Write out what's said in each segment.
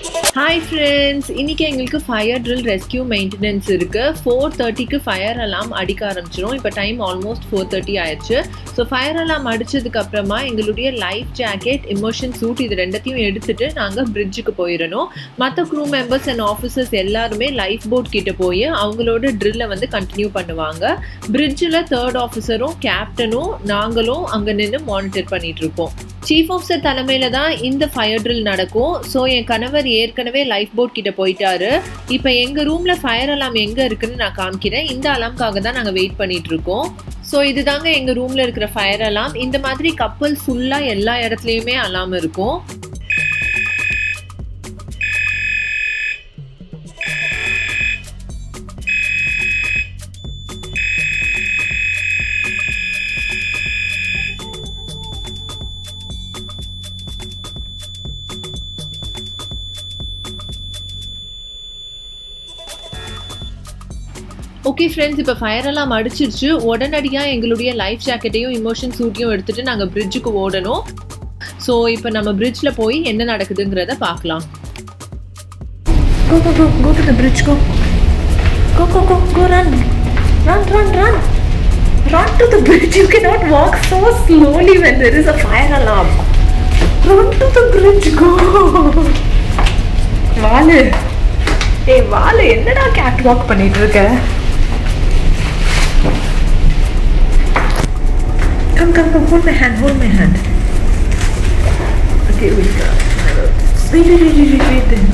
Hi friends இன்னைக்கு எங்களுக்கு fire drill rescue maintenance இருக்கு ஃபோர் தேர்ட்டிக்கு ஃபயர் அலாம் அடிக்க ஆரம்பிச்சிடும் இப்போ டைம் ஆல்மோஸ்ட் ஃபோர் தேர்ட்டி ஆயிடுச்சு ஸோ ஃபயர் அலாம் அடிச்சதுக்கு அப்புறமா எங்களுடைய லைஃப் ஜாக்கெட் இமோஷன் சூட் இது ரெண்டத்தையும் எடுத்துட்டு நாங்கள் பிரிட்ஜுக்கு போயிடணும் மற்ற க்ரூ மெம்பர்ஸ் அண்ட் ஆஃபீஸர்ஸ் எல்லாருமே லைஃப் போட் கிட்ட போய் அவங்களோட ட்ரில்லை வந்து கண்டினியூ பண்ணுவாங்க பிரிட்ஜில் தேர்ட் ஆஃபீஸரும் கேப்டனும் நாங்களும் அங்கே நின்று மானிட்டர் பண்ணிட்டு இருப்போம் சீஃப் ஆஃபீஸர் தலைமையில தான் இந்த ஃபயர் ட்ரில் நடக்கும் ஸோ என் கணவர் ஏற்கனவே லைஃப் போட் கிட்ட போயிட்டாரு இப்போ எங்க ரூம்ல ஃபயர் அலாம் எங்க இருக்குன்னு நான் காமிக்கிறேன் இந்த அலாம்காக தான் நாங்கள் வெயிட் பண்ணிட்டு இருக்கோம் ஸோ இதுதாங்க எங்க ரூம்ல இருக்கிற ஃபயர் அலாம் இந்த மாதிரி கப்பல் ஃபுல்லா எல்லா இடத்துலையுமே அலாம் இருக்கும் ஓகே ஃப்ரெண்ட்ஸ் இப்போ ஃபயர் எல்லாம் அடிச்சிருச்சு உடனடியாக எங்களுடைய லைஃப் ஜாக்கெட்டையும் இமோஷன் சூட்டையும் எடுத்துட்டு நாங்கள் பிரிட்ஜுக்கு ஓடணும் ஸோ இப்போ நம்ம பிரிட்ஜில் போய் என்ன நடக்குதுங்கிறத பார்க்கலாம் Go, go, go, go to the bridge, go. Go, go, go, go, run. Run, run, run. Run to the bridge. You cannot walk so slowly when there is a fire alarm. Run to the bridge, go. வாலு ஏய் வாலு என்னடா gate walk பண்ணிட்டு இருக்க Come, come, come, hold my hand, hold my hand. Okay, wait. uh, Wait, wait, wait, wait, wait, then.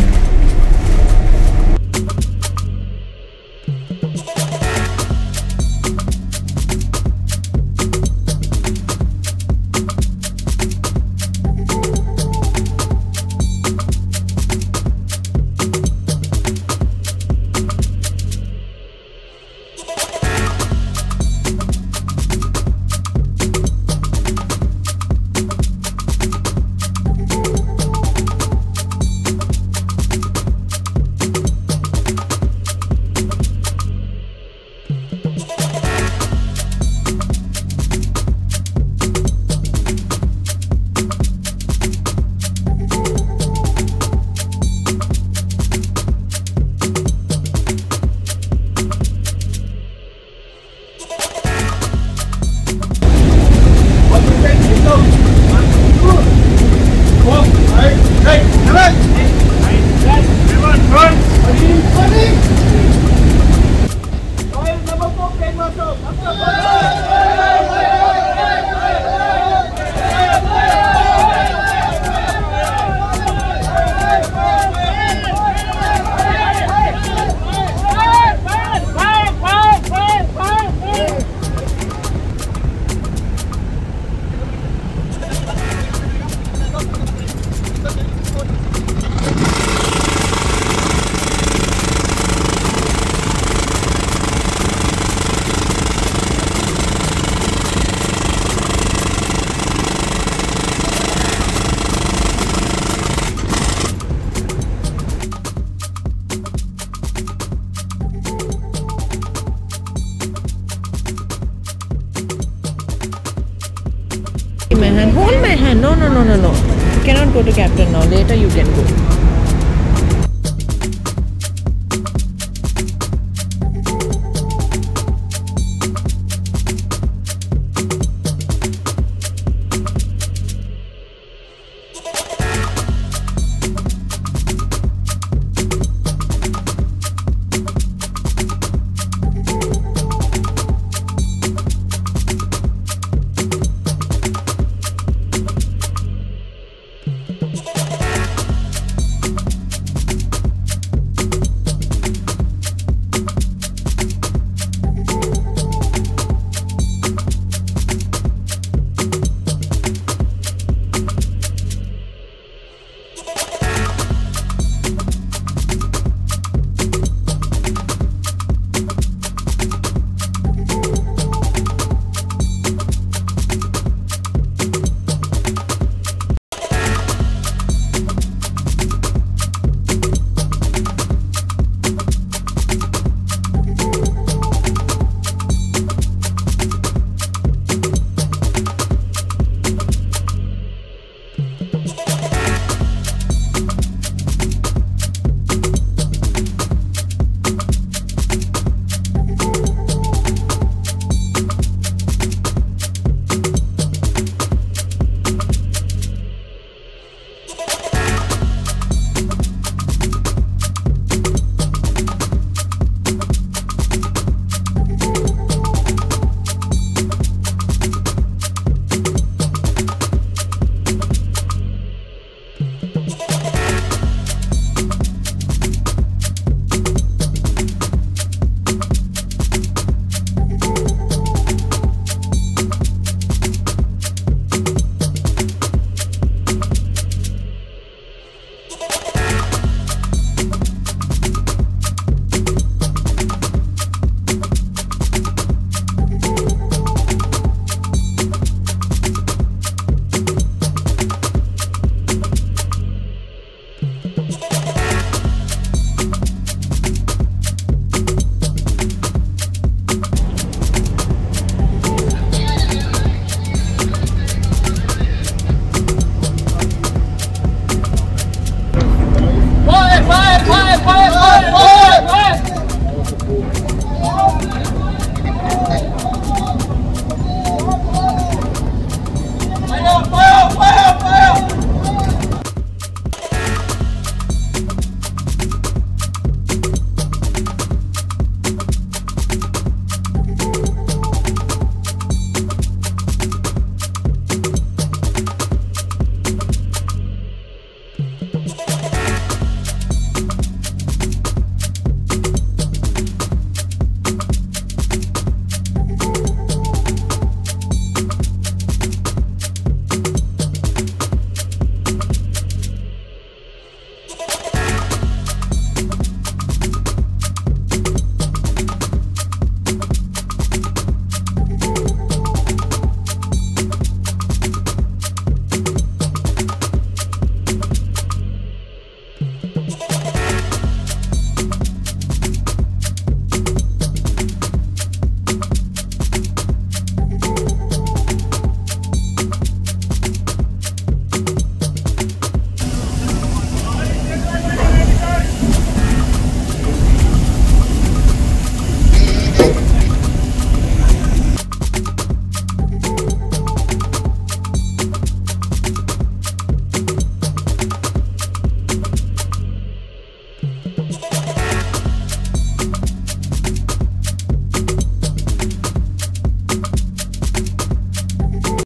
my hand. Hold my hand. No, no, no, no, no. You cannot go to captain now. Later you can go.